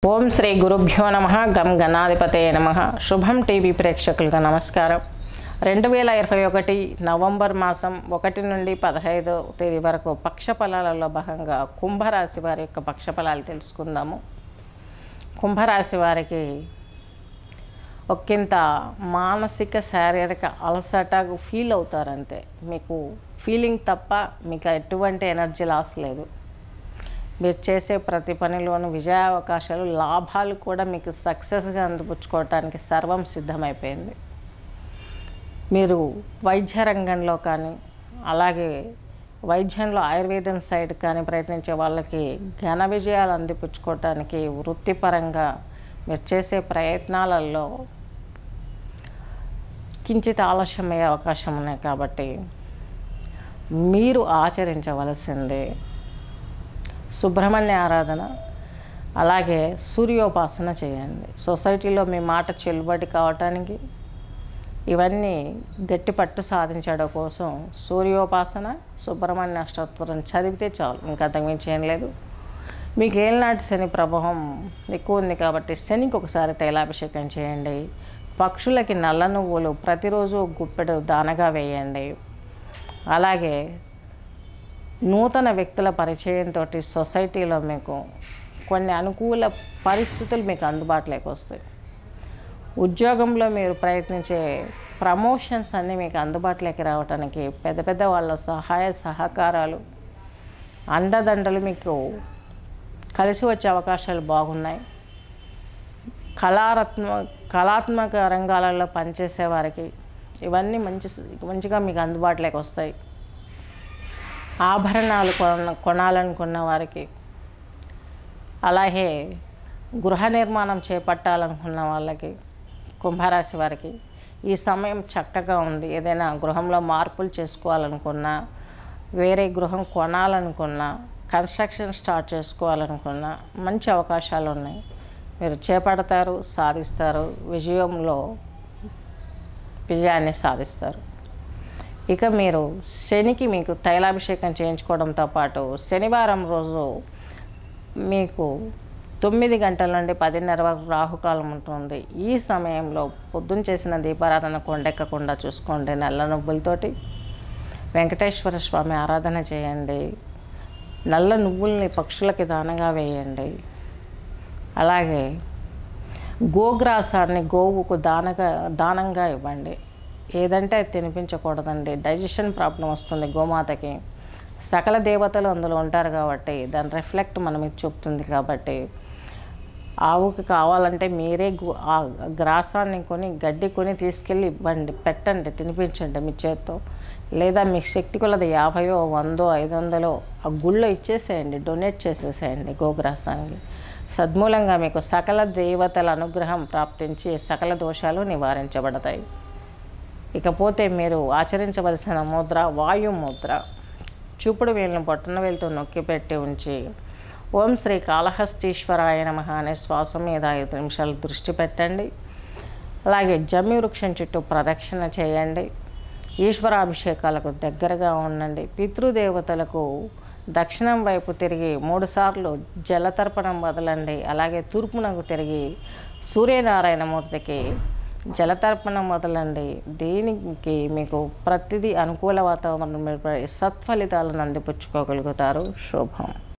ఓం శ్రీ గురుభ్యో నమ గం గణాధిపతే నమ శుభం టీవీ ప్రేక్షకులకు నమస్కారం రెండు వేల ఇరవై ఒకటి నవంబర్ మాసం ఒకటి నుండి పదహైదో తేదీ వరకు పక్ష ఫలాలలో భాగంగా కుంభరాశి వారి యొక్క పక్ష ఫలాలు తెలుసుకుందాము కుంభరాశి వారికి ఒకంత మానసిక శారీరక అలసట ఫీల్ అవుతారంతే మీకు ఫీలింగ్ తప్ప మీకు ఎటువంటి ఎనర్జీ లాస్ లేదు మీరు చేసే ప్రతి పనిలోనూ విజయ అవకాశాలు లాభాలు కూడా మీకు సక్సెస్గా అందిపుచ్చుకోవటానికి సర్వం సిద్ధమైపోయింది మీరు వైద్య రంగంలో కానీ అలాగే వైద్యంలో ఆయుర్వేదం సైడ్ కానీ ప్రయత్నించే వాళ్ళకి ఘన విజయాలు అందిపుచ్చుకోవటానికి వృత్తిపరంగా మీరు చేసే ప్రయత్నాలలో కించిత్ ఆలస్యమయ్యే అవకాశం ఉన్నాయి కాబట్టి మీరు ఆచరించవలసిందే సుబ్రహ్మణ్య ఆరాధన అలాగే సూర్యోపాసన చేయండి సొసైటీలో మీ మాట చెల్లుబాటు కావటానికి ఇవన్నీ గట్టి పట్టు సాధించడం కోసం సూర్యోపాసన సుబ్రహ్మణ్య అష్టోత్తరం చదివితే చాలు ఇంకా అంతకుమించి ఏం లేదు మీకు ఏలినాటి శని ప్రభావం ఎక్కువ ఉంది కాబట్టి శనికి ఒకసారి తైలాభిషేకం చేయండి పక్షులకి నల్ల నువ్వులు ప్రతిరోజు గుప్పెడు దానగా వేయండి అలాగే నూతన వ్యక్తుల పరిచయంతో సొసైటీలో మీకు కొన్ని అనుకూల పరిస్థితులు మీకు అందుబాటులోకి వస్తాయి ఉద్యోగంలో మీరు ప్రయత్నించే ప్రమోషన్స్ అన్నీ మీకు అందుబాటులోకి రావడానికి పెద్ద పెద్ద వాళ్ళ సహాయ సహకారాలు అండదండలు మీకు కలిసి వచ్చే అవకాశాలు బాగున్నాయి కళారత్మ కళాత్మక రంగాలలో పనిచేసే వారికి ఇవన్నీ మంచి మంచిగా మీకు అందుబాటులోకి వస్తాయి ఆభరణాలు కొన కొనాలనుకున్న వారికి అలాగే గృహ నిర్మాణం చేపట్టాలనుకున్న వాళ్ళకి కుంభరాశి వారికి ఈ సమయం చక్కగా ఉంది ఏదైనా గృహంలో మార్పులు చేసుకోవాలనుకున్నా వేరే గృహం కొనాలనుకున్నా కన్స్ట్రక్షన్ స్టార్ట్ చేసుకోవాలనుకున్నా మంచి అవకాశాలు ఉన్నాయి మీరు చేపడతారు సాధిస్తారు విజయంలో విజయాన్ని సాధిస్తారు ఇక మీరు శనికి మీకు తైలాభిషేకం చేయించుకోవడంతో పాటు శనివారం రోజు మీకు తొమ్మిది గంటల నుండి పదిన్నర వరకు రాహుకాలం ఉంటుంది ఈ సమయంలో పొద్దున చేసిన దీపారాధన కొండెక్కకుండా చూసుకోండి నల్ల నువ్వులతోటి వెంకటేశ్వర స్వామి ఆరాధన చేయండి నల్ల నువ్వుల్ని పక్షులకి దానగా వేయండి అలాగే గోగ్రాసాన్ని గోవుకు దానగా దానంగా ఇవ్వండి ఏదంటే అది తినిపించకూడదండి డైజెషన్ ప్రాబ్లం వస్తుంది గోమాతకి సకల దేవతలు అందులో ఉంటారు కాబట్టి దాని రిఫ్లెక్ట్ మన మీద చూపుతుంది కాబట్టి ఆవుకి కావాలంటే మీరే గు- ఆ గ్రాసాన్ని కొని గడ్డి కొని తీసుకెళ్ళి ఇవ్వండి పెట్టండి తినిపించండి మీ చేత్తో లేదా మీ శక్తి కొలది యాభయో వందో ఐదు వందలో ఆ గుళ్ళో ఇచ్చేసేయండి డొనేట్ చేసేసేయండి గోగ్రాసానికి సద్మూలంగా మీకు సకల దేవతల అనుగ్రహం ప్రాప్తించి సకల దోషాలు నివారించబడతాయి ఇకపోతే మీరు ఆచరించవలసిన ముద్ర వాయు ముద్ర చూపుడు వేలును పొట్టన వేలుతో నొక్కి పెట్టి ఉంచి ఓం శ్రీ కాళహస్తీశ్వరాయ నమ అనే శ్వాస మీద ఐదు నిమిషాలు దృష్టి పెట్టండి అలాగే జమ్మి వృక్షం చుట్టూ ప్రదక్షిణ చేయండి ఈశ్వరాభిషేకాలకు దగ్గరగా ఉండండి పితృదేవతలకు దక్షిణం వైపు తిరిగి మూడుసార్లు జలతర్పణం వదలండి అలాగే తూర్పునకు తిరిగి సూర్యనారాయణమూర్తికి జలతర్పణం వదలండి దీనికి మీకు ప్రతిదీ అనుకూల వాతావరణం ఏర్పడి సత్ఫలితాలను అందిపుచ్చుకోగలుగుతారు శుభం